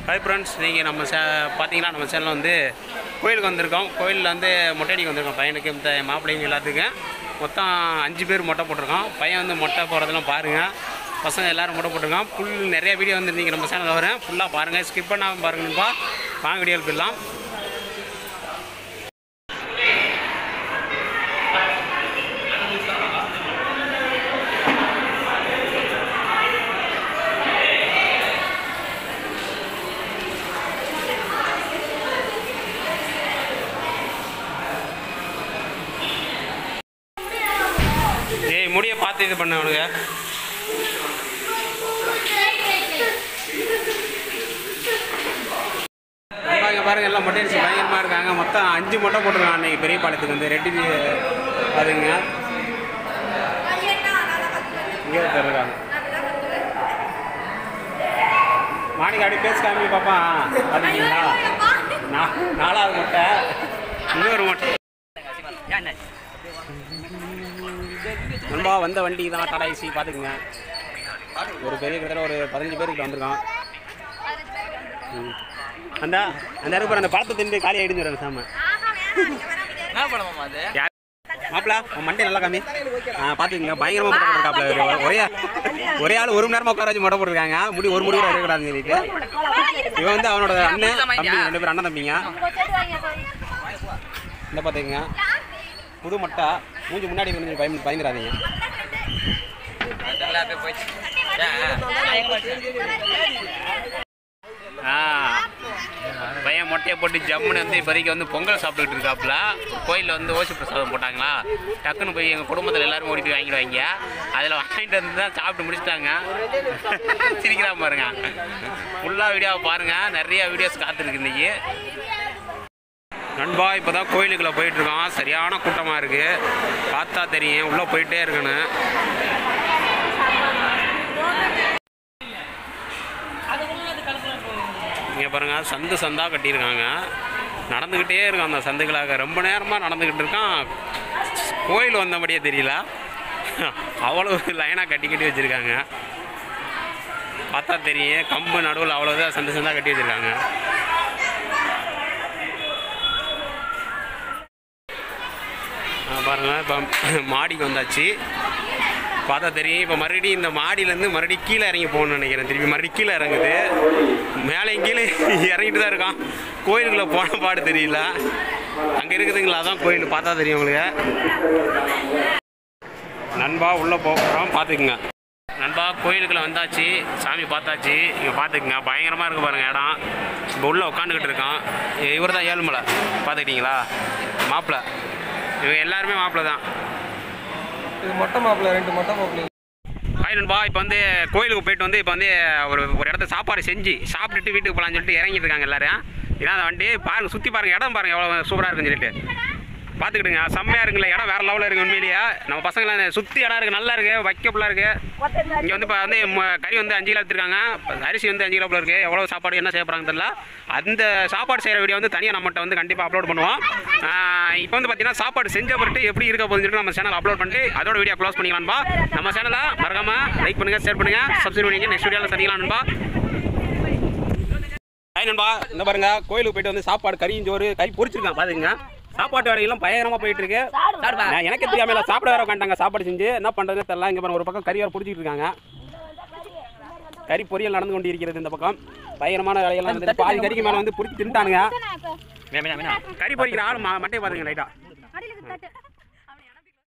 Hi friends நீங்கள் நம்ம சே பார்த்தீங்கன்னா நம்ம சேனலில் வந்து கோயிலுக்கு வந்திருக்கோம் கோயிலில் வந்து மொட்டை அடிக்க வந்திருக்கோம் பையனுக்கு இந்த மாப்பிள்ளைங்க எல்லாத்துக்கும் மொத்தம் அஞ்சு பேர் மொட்டை போட்டிருக்கோம் பையன் வந்து மொட்டை போடுறதெல்லாம் பாருங்கள் பசங்க எல்லாரும் மொட்டை போட்டிருக்கோம் ஃபுல் நிறைய வீடியோ வந்து நீங்கள் நம்ம சேனலில் வரேன் ஃபுல்லாக பாருங்கள் ஸ்கிப் பண்ணாமல் பாருங்கப்பா வாங்க வீடியோ போயிடலாம் ஏய் முடிய பார்த்து இது பண்ண அவனுங்க பாருங்க பாருங்க எல்லாம் மொட்டை அடிச்சு பயங்கரமாக இருக்காங்க மொத்தம் அஞ்சு மொட்டை போட்டிருக்காங்க அன்னைக்கு பெரிய பாலத்துக்கு வந்து ரெட்டி பாருங்க இங்கே ஒருத்தர் இருக்காங்க மாணிக்கு அப்படி பேச காமி பாப்பா பார்த்தீங்களா நா- நாலாவது மொட்டை இன்னொரு மொட்டை நண்பா வந்த வண்டி தான் டாடா ஏசி பார்த்துக்குங்க ஒரு பெரிய கிட்டத்தட்ட ஒரு பதினஞ்சு பேருக்கு வந்திருக்கான் ம். அந்த அந்த இருக்கிற அந்த பழத்தை திண்டு காலி ஆயிடுச்சு சாம என்ன படமாமா அது யார் மாப்பிள உன் மண்டை நல்லா காமி ஆ பார்த்துக்குங்க பயங்கரமாக மொட்டை போட்டுருக்காப்ல ஒரே ஒரே ஆள் ஒரு மணி நேரமாக உட்கார வச்சு மொட்டை போட்டுருக்காங்க முடி ஒரு முடி கூட இருக்கக்கூடாதுன்னு சொல்லிட்டு இவன் வந்து அவனோட அண்ணன் தம்பி ரெண்டு பேரும் அண்ணன் தம்பிங்க இந்த பார்த்துக்குங்க புது மொட்டை மூஞ்சி முன்னாடி வந்து பயம் பயந்துடாதீங்க நல்லா போய் போச்சு ஆ பையன் மொட்டையை போட்டு ஜம்முன்னு வந்து இப்போதைக்கு வந்து பொங்கல் சாப்பிட்டுக்கிட்டு இருக்காப்புல கோயிலில் வந்து ஓசி பிரசாதம் போட்டாங்களா டக்குன்னு போய் எங்கள் குடும்பத்தில் எல்லாரும் ஓடி போய் வாங்கிடுவாங்க அதில் வாங்கிட்டு வந்து தான் சாப்பிட்டு முடிச்சிட்டாங்க சிரிக்கிறா பாருங்க ஃபுல்லாக வீடியோவை பாருங்கள் நிறைய வீடியோஸ் காத்திருக்கு இன்னைக்கு நண்பா இப்போ தான் கோயிலுக்குள்ளே போயிட்டுருக்கோம் சரியான கூட்டமாக இருக்குது பார்த்தா தெரியும் உள்ளே போயிட்டே இருக்கணும் இங்கே பாருங்கள் சந்து சந்தாக கட்டியிருக்காங்க நடந்துக்கிட்டே இருக்கான் அந்த சந்துகளாக ரொம்ப நேரமாக நடந்துக்கிட்டு இருக்கான் கோயில் வந்தபடியே தெரியல அவ்வளோ லைனாக கட்டி கட்டி வச்சுருக்காங்க பார்த்தா தெரியும் கம்பு நடுவில் அவ்வளோதான் சந்து சந்தாக கட்டி வச்சுருக்காங்க பாருங்கள் இப்போ மாடிக்கு வந்தாச்சு பார்த்தா தெரியும் இப்போ மறுபடியும் இந்த மாடியிலேருந்து மறுபடியும் கீழே இறங்கி போகணும்னு நினைக்கிறேன் திருப்பி மறுபடியும் கீழே இறங்குது மேலேயும் கீழே இறங்கிட்டு தான் இருக்கான் கோயிலுக்குள்ளே போன பாடு தெரியல அங்கே இருக்குதுங்களா அதான் கோயில் பார்த்தா தெரியும் உங்களுக்கு நண்பா உள்ளே போகிறோம் பார்த்துக்குங்க நண்பா கோயிலுக்குள்ளே வந்தாச்சு சாமி பார்த்தாச்சு இங்கே பார்த்துக்குங்க பயங்கரமாக இருக்கு பாருங்கள் இடம் இப்போ உள்ளே உட்காந்துக்கிட்டு இருக்கான் இவர் தான் ஏழுமலை பார்த்துக்கிட்டீங்களா மாப்பிள்ளை இவங்க எல்லாருமே மாப்பிள்ளை தான் இது மொட்டை மாப்பிள்ள ரெண்டு மொட்டை மாப்பிள்ளை ஹாய் நண்பா இப்போ வந்து கோயிலுக்கு போயிட்டு வந்து இப்போ வந்து ஒரு ஒரு இடத்த சாப்பாடு செஞ்சு சாப்பிட்டுட்டு வீட்டுக்கு போகலான்னு சொல்லிட்டு இறங்கிட்டு இருக்காங்க எல்லாரும் இதான் அந்த வண்டி பாருங்க சுற்றி பாருங்க இடம் பாருங்க எவ்வளோ சூப்பராக இருக்குன்னு சொல்லிட்டு பார்த்துக்கிடுங்க செம்மையாக இருக்குல்ல இடம் வேறு லெவலில் இருக்குது உண்மையிலேயே நம்ம பசங்களாம் சுற்றி இடம் இருக்குது நல்லா இருக்குது வைக்கப்புலாக இருக்குது இங்கே வந்து இப்போ வந்து ம- கறி வந்து அஞ்சு கிலோ எடுத்துருக்காங்க அரிசி வந்து அஞ்சு கிலோ போல இருக்குது எவ்வளோ சாப்பாடு என்ன செய்ய போகிறாங்க தெரியல அந்த சாப்பாடு செய்கிற வீடியோ வந்து தனியாக நம்மகிட்ட வந்து கண்டிப்பாக அப்லோட் பண்ணுவோம் இப்போ வந்து பார்த்தீங்கன்னா சாப்பாடு செஞ்ச பிறகு எப்படி இருக்க போகுதுன்னு சொல்லிட்டு நம்ம சேனல் அப்லோட் பண்ணிட்டு அதோட வீடியோ க்ளோஸ் பண்ணிக்கலாம்பா நம்ம சேனலை மறக்காமல் லைக் பண்ணுங்கள் ஷேர் பண்ணுங்கள் சப்ஸ்கிரைப் பண்ணிங்க நெக்ஸ்ட் வீடியோவில் சந்திக்கலாம்பா ஹாய் நண்பா இந்த பாருங்க கோயிலுக்கு போயிட்டு வந்து சாப்பாடு கறியும் சோறு கறி பொரிச்சிருக்கான் பாத்துங்க சாப்பாட்டு வேலையெல்லாம் பயங்கரமா போயிட்டு இருக்கு நான் எனக்கு தெரியாம இல்ல சாப்பிட வேற உட்காந்துட்டாங்க சாப்பாடு செஞ்சு என்ன பண்றதுன்னு தெரியல இங்க பாருங்க ஒரு பக்கம் கறி வேற பொரிச்சிட்டு இருக்காங்க கறி பொரியல் நடந்து கொண்டு இருக்கிறது இந்த பக்கம் பயங்கரமான வேலையெல்லாம் நடந்துட்டு பாதி கறிக்கு மேல வந்து பொரிச்சு தின்ட்டானுங்க கறி பொரிக்கிற ஆள் ம- மட்டையை பாத்துங்க லைட்டா